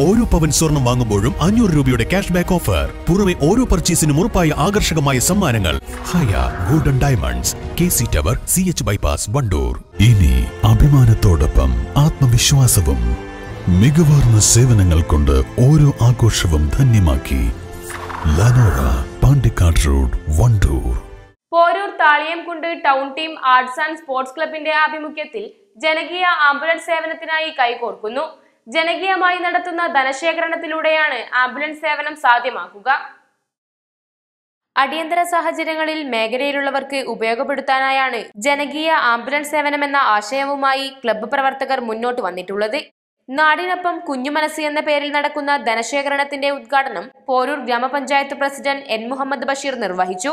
ഓരോ പവൻ സ്വർണം വാങ്ങുമ്പോഴും അഞ്ഞൂറ് രൂപയുടെ ക്യാഷ് ബാക്ക് ഓഫർ പുറമെ ഓരോ പർച്ചേസിനും ഉറപ്പായ ആകർഷകമായ സമ്മാനങ്ങൾ Haya golden diamonds K C tower C H bypass Wandoor ഇനി അഭിമാനത്തോടൊപ്പം ആത്മവിശ്വാസവും മികവാർന്ന സേവനങ്ങൾ കൊണ്ട് ഓരോ ആഘോഷവും ധന്യമാക്കി Lanora Pandikkad road Wandoor Poroor Thaliyamkund town team arts and sports ക്ലബിന്റെ ആഭിമുഖ്യത്തിൽ ജനകീയ ആംബുലൻസ് സേവനത്തിനായി കൈകോർക്കുന്നു ജനകീയമായി നടത്തുന്ന ധനശേഖരണത്തിലൂടെയാണ് ആംബുലൻസ് സേവനം സാധ്യമാക്കുക അടിയന്തര സാഹചര്യങ്ങളിൽ മേഖലയിലുള്ളവർക്ക് ഉപയോഗപ്പെടുത്താനായാണ് ജനകീയ ആംബുലൻസ് സേവനം എന്ന ആശയവുമായി ക്ലബ്ബ് പ്രവർത്തകർ മുന്നോട്ട് വന്നിട്ടുള്ളത് നാടിനൊപ്പം കുഞ്ഞുമനസ് എന്ന പേരിൽ നടക്കുന്ന ധനശേഖരണത്തിന്റെ ഉദ്ഘാടനം പോരൂർ ഗ്രാമപഞ്ചായത്ത് പ്രസിഡന്റ് എൻ മുഹമ്മദ് ബഷീർ നിർവഹിച്ചു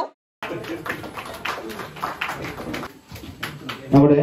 നമ്മുടെ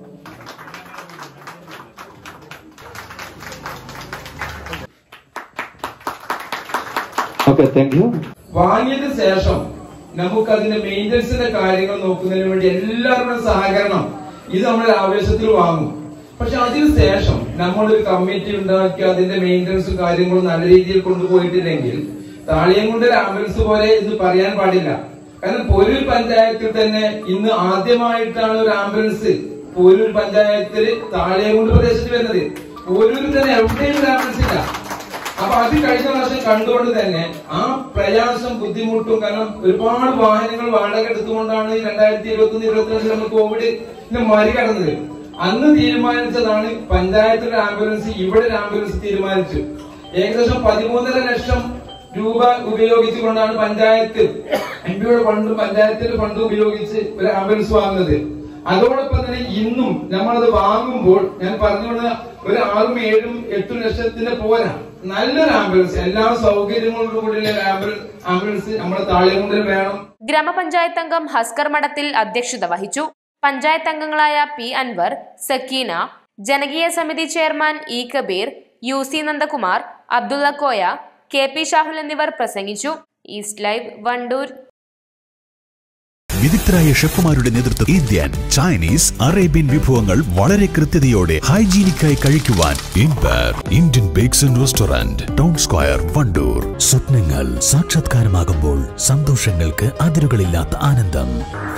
ഓക്കെ താങ്ക് യു വാങ്ങിയതിന് ശേഷം നമുക്ക് അതിന്റെ മെയിൻ്റനൻസിന്റെ കാര്യങ്ങൾ നോക്കുന്നതിന് വേണ്ടി എല്ലാവരുടെയും സഹകരണം ഇത് നമ്മൾ ആവേശത്തിൽ വാങ്ങും പക്ഷെ അതിന് ശേഷം നമ്മളൊരു കമ്മിറ്റി ഉണ്ടാക്കി അതിന്റെ മെയിൻ്റനൻസും കാര്യങ്ങളും നല്ല രീതിയിൽ കൊണ്ടുപോയിട്ടില്ലെങ്കിൽ താളിയംകുണ്ട് ഒരു ആംബുലൻസ് പോലെ ഇത് പറയാൻ പാടില്ല കാരണം പോരൂർ പഞ്ചായത്തിൽ തന്നെ ഇന്ന് ആദ്യമായിട്ടാണ് ഒരു ആംബുലൻസ് പോരൂർ പഞ്ചായത്തിൽ താളിയംകുണ്ട് പ്രദേശത്ത് വരുന്നത് പോരൂരിൽ തന്നെ എവിടെയും ഒരു ആംബുലൻസ് ഇല്ല അപ്പൊ അത് കഴിഞ്ഞ പ്രാവശ്യം കണ്ടുകൊണ്ട് തന്നെ ആ പ്രയാസം ബുദ്ധിമുട്ടും കാരണം ഒരുപാട് വാഹനങ്ങൾ വാടക എടുത്തുകൊണ്ടാണ് ഈ രണ്ടായിരത്തി ഇരുപത്തി ഒന്ന് ഇരുപത്തിരണ്ടിൽ നമ്മൾ കോവിഡ് മറികടന്നത് അന്ന് തീരുമാനിച്ചതാണ് പഞ്ചായത്തിലെ ആംബുലൻസ് ഇവിടെ ഒരു ആംബുലൻസ് തീരുമാനിച്ചു ഏകദേശം പതിമൂന്നര ലക്ഷം രൂപ ഉപയോഗിച്ചുകൊണ്ടാണ് പഞ്ചായത്ത് എം പിയുടെ ഫണ്ട് പഞ്ചായത്തിന്റെ ഫണ്ട് ഉപയോഗിച്ച് ഒരു ആംബുലൻസ് വാങ്ങുന്നത് അതോടൊപ്പം തന്നെ ഇന്നും നമ്മളത് വാങ്ങുമ്പോൾ ഞാൻ പറഞ്ഞുകൊണ്ട് ഒരു ആറും ഏഴും എട്ടും ലക്ഷത്തിന്റെ പോരാ നല്ലൊരു ആംബുലൻസ് എല്ലാ സൗകര്യങ്ങളോടും കൂടിയുള്ള ഒരു ആംബുലൻസ് ആംബുലൻസ് നമ്മുടെ താളിയമുണ്ടിൽ വേണം ഗ്രാമപഞ്ചായത്ത് അംഗം ഹസ്കർ മഠത്തിൽ അധ്യക്ഷത വഹിച്ചു പഞ്ചായത്ത് അംഗങ്ങളായ പി അൻവർ സക്കീന ജനകീയ സമിതി chairman E Kabeer U C Nandakumar Abdulla Koya K P Shahul എന്നിവർ പ്രസംഗിച്ചു ഈസ്റ്റ് ലൈവ് വണ്ടൂർ വിദഗ്ധരായ ഷെഫുമാരുടെ നേതൃത്വം ഇന്ത്യൻ ചൈനീസ് അറേബ്യൻ വിഭവങ്ങൾ വളരെ കൃത്യതയോടെ ഹൈജീനിക്കായി കഴിക്കുവാൻ empire Indian bakes and restaurant town square Wandoor സ്വപ്നങ്ങൾ സാക്ഷാത്കാരമാകുമ്പോൾ സന്തോഷങ്ങൾക്ക് അതിരുകളില്ലാത്ത ആനന്ദം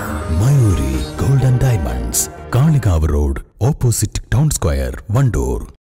Mayoori golden diamonds Kalikavu road opposite town square Wandoor